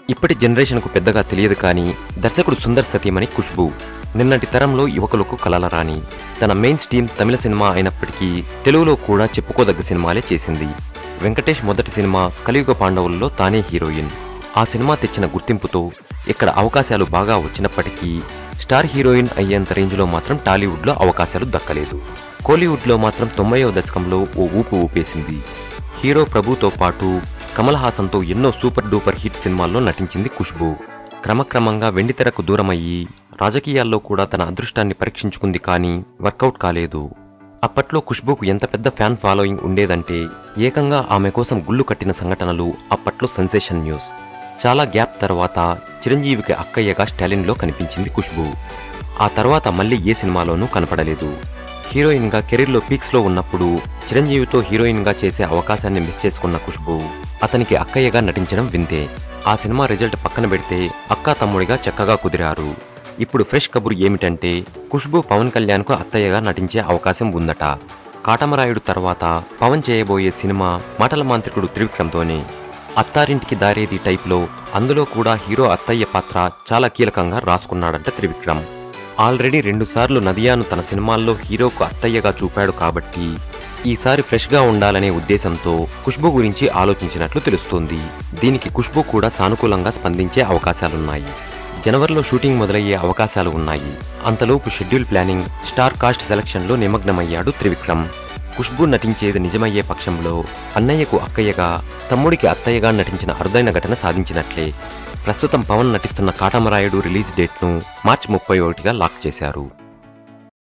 ఇప్పటి జనరేషన్కు పెద్దగా తెలియదు కానీ దర్శకుడు సుందర్ సతీమణి ఖుష్బు నిన్నటి తరంలో యువకులకు కలలరాని తన మెయిన్ స్ట్రీమ్ తమిళ సినిమా అయినప్పటికీ తెలుగులో కూడా చెప్పుకోదగ్గ సినిమాలే చేసింది వెంకటేష్ మొదటి సినిమా కలియుగ పాండవుల్లో తానే హీరోయిన్ ఆ సినిమా తెచ్చిన గుర్తింపుతో ఇక్కడ అవకాశాలు బాగా వచ్చినప్పటికీ స్టార్ హీరోయిన్ అయ్యేంత రేంజ్లో మాత్రం టాలీవుడ్లో అవకాశాలు దక్కలేదు కోలీవుడ్లో మాత్రం తొంభైవ దశకంలో ఓ ఊపు ఊపేసింది హీరో ప్రభుతో పాటు కమల్ హాసన్తో ఎన్నో సూపర్ డూపర్ హిట్ సినిమాల్లో నటించింది ఖుష్బు క్రమక్రమంగా వెండితెరకు దూరమయ్యి రాజకీయాల్లో కూడా తన అదృష్టాన్ని పరీక్షించుకుంది కానీ వర్కౌట్ కాలేదు అప్పట్లో ఖుష్బుకు ఎంత పెద్ద ఫ్యాన్ ఫాలోయింగ్ ఉండేదంటే ఏకంగా ఆమె కోసం గుళ్ళు కట్టిన సంఘటనలు అప్పట్లో సెన్సేషన్ న్యూస్ చాలా గ్యాప్ తర్వాత చిరంజీవికి అక్కయ్యగా స్టాలిన్లో కనిపించింది ఖుష్బు ఆ తర్వాత మళ్ళీ ఏ సినిమాలోనూ కనపడలేదు హీరోయిన్గా కెరీర్లో పీక్స్లో ఉన్నప్పుడు చిరంజీవితో హీరోయిన్గా చేసే అవకాశాన్ని మిస్ చేసుకున్న ఖుష్బు అతనికి అక్కయ్యగా నటించడం వింతే ఆ సినిమా రిజల్ట్ పక్కన పెడితే అక్కా తమ్ముడిగా చక్కగా కుదిరారు ఇప్పుడు ఫ్రెష్ కబురు ఏమిటంటే ఖుష్బు పవన్ కళ్యాణ్కు అత్తయ్యగా నటించే అవకాశం ఉందట కాటమరాయుడు తర్వాత పవన్ చేయబోయే సినిమా మాటల మాంత్రికుడు త్రివిక్రమ్తోనే అత్తారింటికి దారేది టైప్లో అందులో కూడా హీరో అత్తయ్య పాత్ర చాలా కీలకంగా రాసుకున్నాడంట త్రివిక్రమ్ ఆల్రెడీ రెండుసార్లు నదియాను తన సినిమాల్లో హీరోకు అత్తయ్యగా చూపాడు కాబట్టి ఈసారి ఫ్రెష్గా ఉండాలనే ఉద్దేశంతో ఖుష్బు గురించి ఆలోచించినట్లు తెలుస్తోంది దీనికి ఖుష్బు కూడా సానుకూలంగా స్పందించే అవకాశాలున్నాయి జనవరిలో షూటింగ్ మొదలయ్యే అవకాశాలు ఉన్నాయి అంతలోపు షెడ్యూల్ ప్లానింగ్ స్టార్ కాస్ట్ సెలక్షన్లో నిమగ్నమయ్యాడు త్రివిక్రమ్ ఖుష్బు నటించేది నిజమయ్యే పక్షంలో అన్నయ్యకు అక్కయ్యగా తమ్ముడికి అత్తయ్యగా నటించిన అరుదైన ఘటన సాధించినట్లే ప్రస్తుతం పవన్ నటిస్తున్న కాటమరాయుడు రిలీజ్ డేట్ను మార్చి ముప్పై ఒకటిగా లాక్ చేశారు